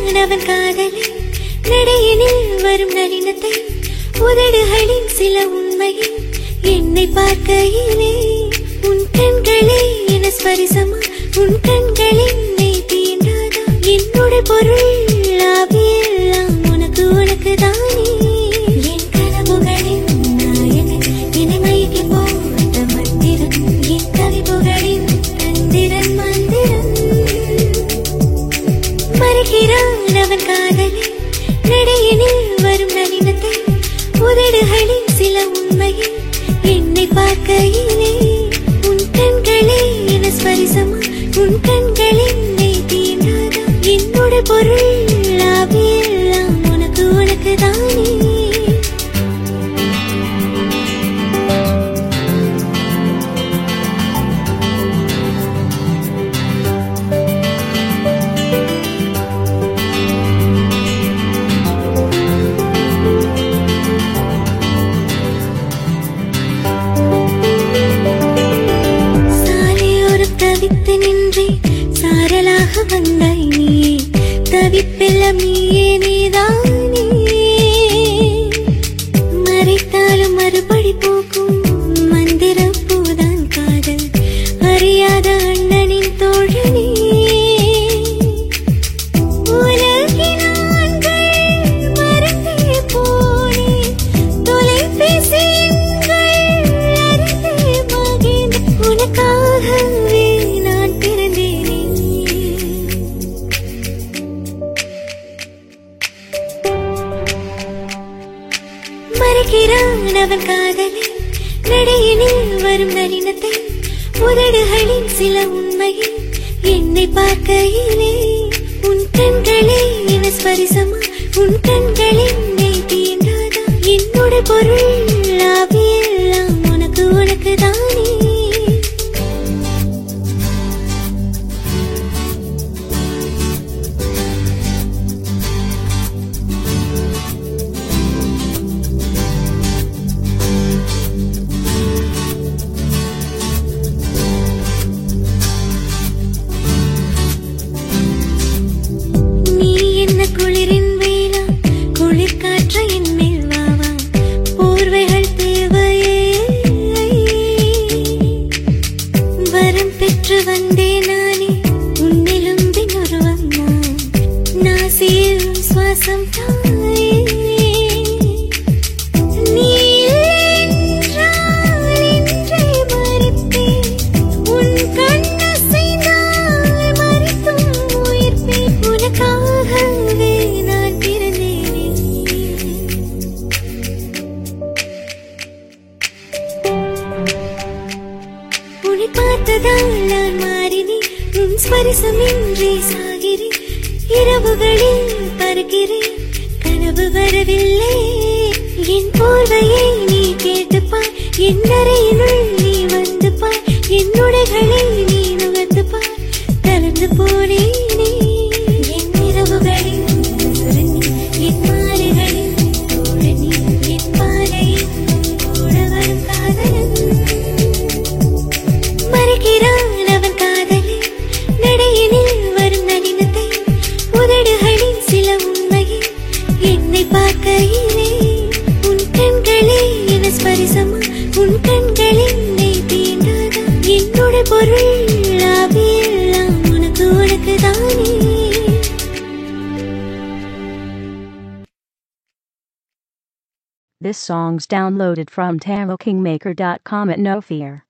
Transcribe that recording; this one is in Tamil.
மறைக்கிறான் அவன் காதலை நடையினில் வரும் நளினத்தை உதடுகளின் சில உண்மையை என்னை பார்க்கையிலே உன் கண்களே என ஸ்பரிசமா உன் கண்களின் நெய் தீண்டாதா என்னுடைய பொருள் ஆவியெல்லாம் உனக்கு உனக்கு தானே என் கனவுகளின் நாயகன் என்னை மயக்கி போட்ட மந்திரம் என் கவிப்புகளின் தந்திரன் மந்திரம் மறைக்கிறான் அவன் காதலை நடையினில் வரும் நளினத்தை உதடுகளின் சில உண்மையை என்னை பார்க்கையிலே உன் கண்களே என ஸ்பரிசமா உன் கண்களின் நெய் தீண்டாதா என்னுடைய பொருள் ஆவியெல்லாம் உனக்கு உனக்கு தானே சாலையோரம் தவித்து நின்றே சாரலாக வந்தாய் நீயே தவிப்பெல்லாம் நீயே நீதானே மறைத்தாலும் மறுபடி போக்கும் மந்திர பூதான் காதல் அறியாத அண்ணனின் தோழனே உலகின் ஆண்கள் மறந்தே போனேன். தொலைபேசி எண்கள் அறிந்தே மகிழ்ந்தேன். உனக்காகவே நான் பிறந்தேனே மறைக்கிறான் அவன் காதலை நடையினில் வரும் நளினத்தை உதடுகளின் சில உண்மையை என்னை பார்க்கையிலே உன் கண்களே என ஸ்பரிசமா உன் கண்களின் நெய் தீண்டாதா என்னுடைய பொருள் ஆவியெல்லாம் உனக்கு உனக்கு தானே நீ என்ன குளிரின் வேளா குளிர் காற்ற என் மேல் வாவா போர்வைகள் தேவையே வரம் பெற்று வந்தேன் நானே உன்னிலும் பின்னுருவம் நான் நாசியில் சுவாசம் தாயே நீ என்றால் இன்றே மறிப்பேன். உன் கண்ணசைந்தால் மறித்தும் உயிர்ப்பேன். உனக்காகவே நான் பிறந்தேனே உன்னை பார்த்ததால் நான் மாறினேன் உன் ஸ்பரிசமின்றி சாகிறேன் இரவுகளில் பறக்கிறேன் கனவு வரவில்லை என் போர்வையை நீ கேட்டுப்பாய் என் அறையினுள் நீ வந்து பாய் என்னுடைகளை நீ நுகர்ந்து பாய் கலந்து போனேனே என் இரவுகளில் சுரங்கி, என் மாலைகளில் தோழனி, என் பாதையில் கூட வரும் காதலன் மறைக்கிறான் அவன் காதலை நடையினில் வரும் நளினத்தை உதடுகளின் சில உண்மையை என்னை பார்க்கையிலே உன் கண்களே என ஸ்பரிசமா உன் கண்களின் நெய் தீண்டாதா என்னுடைய பொருள் ஆவியெல்லாம் உனக்கு உனக்கு தானே This song's downloaded from TaroKingmaker.com at no fear.